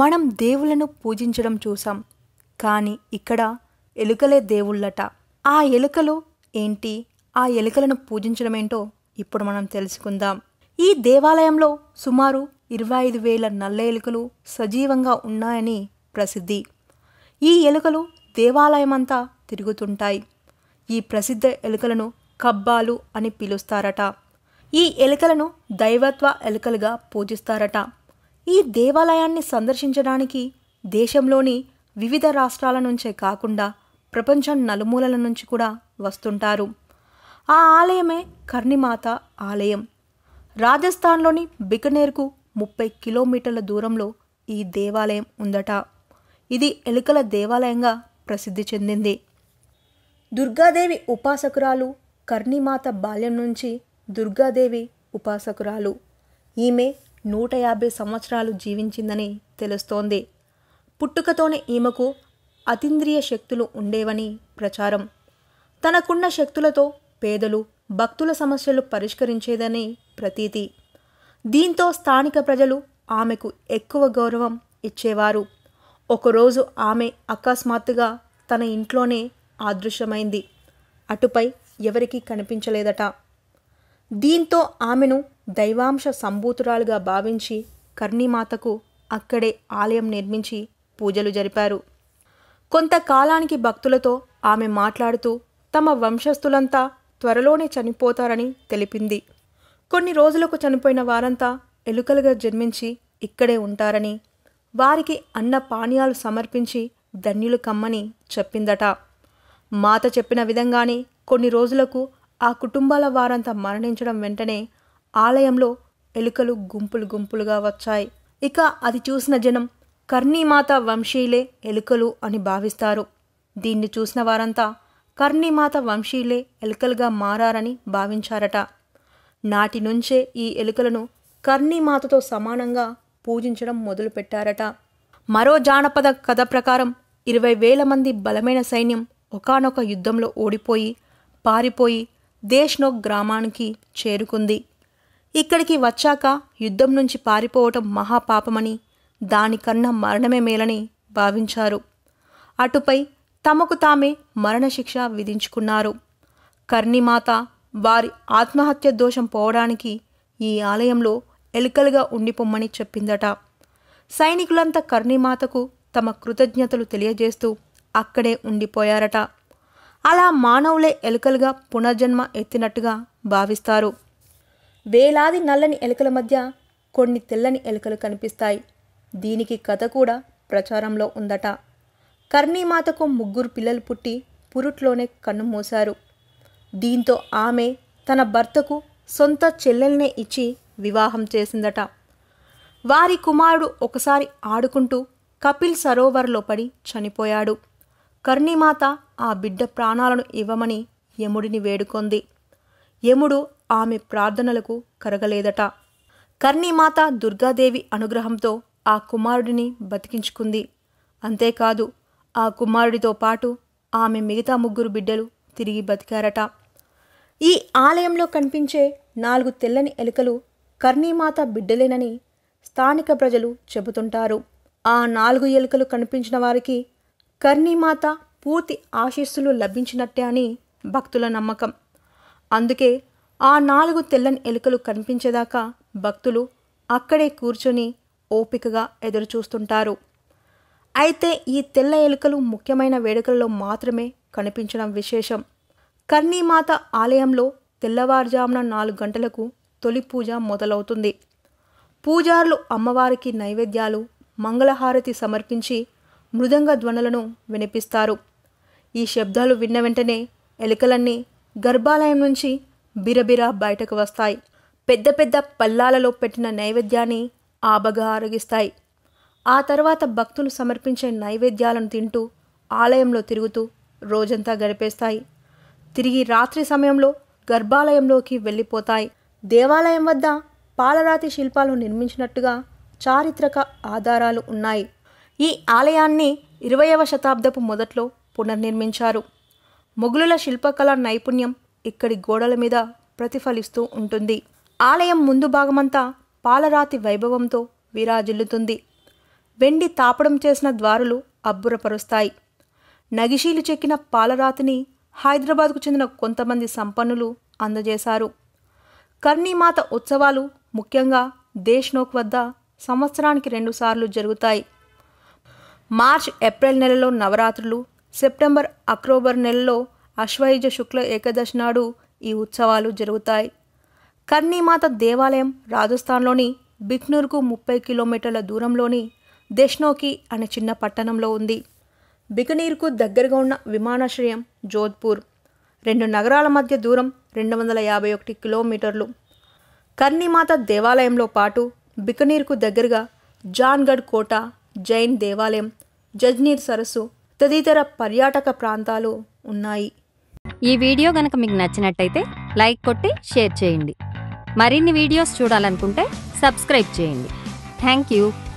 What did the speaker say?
మనం దేవుళ్ళను పూజించడం చూసాం కానీ ఇక్కడ ఎలుకలే దేవుళ్ళట ఆ ఎలుకలు ఏంటి ఆ ఎలుకలను పూజించడం ఏంటో ఇప్పుడు మనం తెలుసుకుందాం ఈ దేవాలయంలో సుమారు ఇరవై ఐదు వేల నల్ల ఎలుకలు సజీవంగా ఉన్నాయని ప్రసిద్ధి ఈ ఎలుకలు దేవాలయమంతా తిరుగుతుంటాయి ఈ ప్రసిద్ధ ఎలుకలను కబ్బాలు అని పిలుస్తారట ఈ ఎలుకలను దైవత్వ ఎలుకలుగా పూజిస్తారట ఈ దేవాలయాన్ని సందర్శించడానికి దేశంలోని వివిధ రాష్ట్రాల నుంచే కాకుండా ప్రపంచం నలుమూలల నుంచి కూడా వస్తుంటారు ఆ ఆలయమే కర్ణిమాత ఆలయం రాజస్థాన్లోని బికనేర్కు ముప్పై కిలోమీటర్ల దూరంలో ఈ దేవాలయం ఉందట ఇది ఎలుకల దేవాలయంగా ప్రసిద్ధి చెందింది దుర్గాదేవి ఉపాసకురాలు కర్ణిమాత బాల్యం నుంచి దుర్గాదేవి ఉపాసకురాలు ఈమె నూట యాభై సంవత్సరాలు జీవించిందని తెలుస్తోంది పుట్టుకతోనే ఈమెకు అతీంద్రియ శక్తులు ఉండేవని ప్రచారం తనకున్న శక్తులతో పేదలు భక్తుల సమస్యలు పరిష్కరించేదని ప్రతీతి దీంతో స్థానిక ప్రజలు ఆమెకు ఎక్కువ గౌరవం ఇచ్చేవారు ఒకరోజు ఆమె అకస్మాత్తుగా తన ఇంట్లోనే అదృశ్యమైంది అటుపై ఎవరికీ కనిపించలేదట దీంతో ఆమెను దైవాంశ సంభూతురాలుగా భావించి కర్ణీమాతకు అక్కడే ఆలయం నిర్మించి పూజలు జరిపారు కొంతకాలానికి భక్తులతో ఆమె మాట్లాడుతూ తమ వంశస్థులంతా త్వరలోనే చనిపోతారని తెలిపింది కొన్ని రోజులకు చనిపోయిన వారంతా ఎలుకలుగా జన్మించి ఇక్కడే ఉంటారని వారికి అన్న పానీయాలు సమర్పించి ధన్యులు కమ్మని చెప్పిందట మాత చెప్పిన విధంగానే కొన్ని రోజులకు ఆ కుటుంబాల వారంతా మరణించడం వెంటనే ఆలయంలో ఎలుకలు గుంపులు గుంపులుగా వచ్చాయి ఇక అది చూసిన జనం కర్ణీమాత వంశీయులే ఎలుకలు అని భావిస్తారు దీన్ని చూసిన వారంతా కర్ణీమాత వంశీయులే ఎలుకలుగా మారారని భావించారట నాటి నుంచే ఈ ఎలుకలను కర్ణీమాతతో సమానంగా పూజించడం మొదలుపెట్టారట మరో జానపద కథ ప్రకారం ఇరవై వేల మంది బలమైన సైన్యం ఒకానొక యుద్ధంలో ఓడిపోయి పారిపోయి దేశ్నోక్ గ్రామానికి చేరుకుంది ఇక్కడికి వచ్చాక యుద్ధం నుంచి పారిపోవటం మహాపాపమని దానికన్నా మరణమే మేలని భావించారు అటుపై తమకు తామే మరణశిక్ష విధించుకున్నారు కర్ణిమాత వారి ఆత్మహత్య దోషం పోవడానికి ఈ ఆలయంలో ఎలుకలుగా ఉండిపోమ్మని చెప్పిందట సైనికులంతా కర్ణిమాతకు తమ కృతజ్ఞతలు తెలియజేస్తూ అక్కడే ఉండిపోయారట అలా మానవులే ఎలుకలుగా పునర్జన్మ ఎత్తినట్టుగా భావిస్తారు వేలాది నల్లని ఎలుకల మధ్య కొన్ని తెల్లని ఎలుకలు కనిపిస్తాయి దీనికి కథ కూడా ప్రచారంలో ఉందట కర్ణీమాతకు ముగ్గురు పిల్లలు పుట్టి పురుట్లోనే కన్ను మూశారు దీంతో ఆమె తన భర్తకు సొంత చెల్లెల్నే ఇచ్చి వివాహం చేసిందట వారి కుమారుడు ఒకసారి ఆడుకుంటూ కపిల్ సరోవర్లో పడి చనిపోయాడు కర్ణీమాత ఆ బిడ్డ ప్రాణాలను ఇవ్వమని యముడిని వేడుకొంది యముడు ఆమె ప్రార్థనలకు కరగలేదట కర్ణీమాత దుర్గాదేవి అనుగ్రహంతో ఆ కుమారుడిని బతికించుకుంది అంతేకాదు ఆ కుమారుడితో పాటు ఆమె మిగతా ముగ్గురు బిడ్డలు తిరిగి బతికారట ఈ ఆలయంలో కనిపించే నాలుగు తెల్లని ఎలుకలు కర్ణీమాత బిడ్డలేనని స్థానిక ప్రజలు చెబుతుంటారు ఆ నాలుగు ఎలుకలు కనిపించిన వారికి కర్ణీమాత పూర్తి ఆశీస్సులు లభించినట్టే అని భక్తుల నమ్మకం అందుకే ఆ నాలుగు తెల్లని ఎలుకలు కనిపించేదాకా భక్తులు అక్కడే కూర్చొని ఓపికగా ఎదురుచూస్తుంటారు అయితే ఈ తెల్ల ఎలుకలు ముఖ్యమైన వేడుకల్లో మాత్రమే కనిపించడం విశేషం కర్ణీమాత ఆలయంలో తెల్లవారుజామున నాలుగు గంటలకు తొలి పూజ మొదలవుతుంది పూజారులు అమ్మవారికి నైవేద్యాలు మంగళహారతి సమర్పించి మృదంగ ధ్వనులను వినిపిస్తారు ఈ శబ్దాలు విన్న వెంటనే ఎలుకలన్నీ గర్భాలయం నుంచి బిరబిరా బయటకు వస్తాయి పెద్ద పెద్ద పల్లాలలో పెట్టిన నైవేద్యాన్ని ఆబగా ఆరగిస్తాయి ఆ తర్వాత భక్తులు సమర్పించే నైవేద్యాలను తింటూ ఆలయంలో తిరుగుతూ రోజంతా గడిపేస్తాయి తిరిగి రాత్రి సమయంలో గర్భాలయంలోకి వెళ్ళిపోతాయి దేవాలయం వద్ద పాలరాతి శిల్పాలు నిర్మించినట్టుగా చారిత్రక ఆధారాలు ఉన్నాయి ఈ ఆలయాన్ని ఇరవయవ శతాబ్దపు మొదట్లో పునర్నిర్మించారు మొఘలుల శిల్పకళ నైపుణ్యం ఇక్కడి గోడల మీద ప్రతిఫలిస్తూ ఉంటుంది ఆలయం ముందు భాగమంతా పాలరాతి వైభవంతో విరాజిల్లుతుంది వెండి తాపడం చేసిన ద్వారులు అబ్బురపరుస్తాయి నగిషీలు చెక్కిన పాలరాతిని హైదరాబాద్కు చెందిన కొంతమంది సంపన్నులు అందజేశారు కర్ణీమాత ఉత్సవాలు ముఖ్యంగా దేశ్నోక్ వద్ద సంవత్సరానికి రెండుసార్లు జరుగుతాయి మార్చ్ ఏప్రిల్ నెలలో నవరాత్రులు సెప్టెంబర్ అక్టోబర్ నెలలో అశ్వయుజ శుక్ల ఏకాదశి నాడు ఈ ఉత్సవాలు జరుగుతాయి కర్ణీమాత దేవాలయం రాజస్థాన్లోని బిక్నూర్కు ముప్పై కిలోమీటర్ల దూరంలోని దెష్నోకి అనే చిన్న పట్టణంలో ఉంది బికనీర్కు దగ్గరగా ఉన్న విమానాశ్రయం జోధ్పూర్ రెండు నగరాల మధ్య దూరం రెండు వందల యాభై ఒకటి కిలోమీటర్లు కర్ణీమాత దేవాలయంలో పాటు బికనీర్కు దగ్గరగా జాన్గఢ్ కోట జైన్ దేవాలయం జజ్నీర్ సరస్సు తదితర పర్యాటక ప్రాంతాలు ఉన్నాయి ఈ వీడియో గనక మీకు నచ్చినట్టయితే లైక్ కొట్టి షేర్ చేయండి మరిన్ని వీడియోస్ చూడాలనుకుంటే సబ్స్క్రైబ్ చేయండి థ్యాంక్ యూ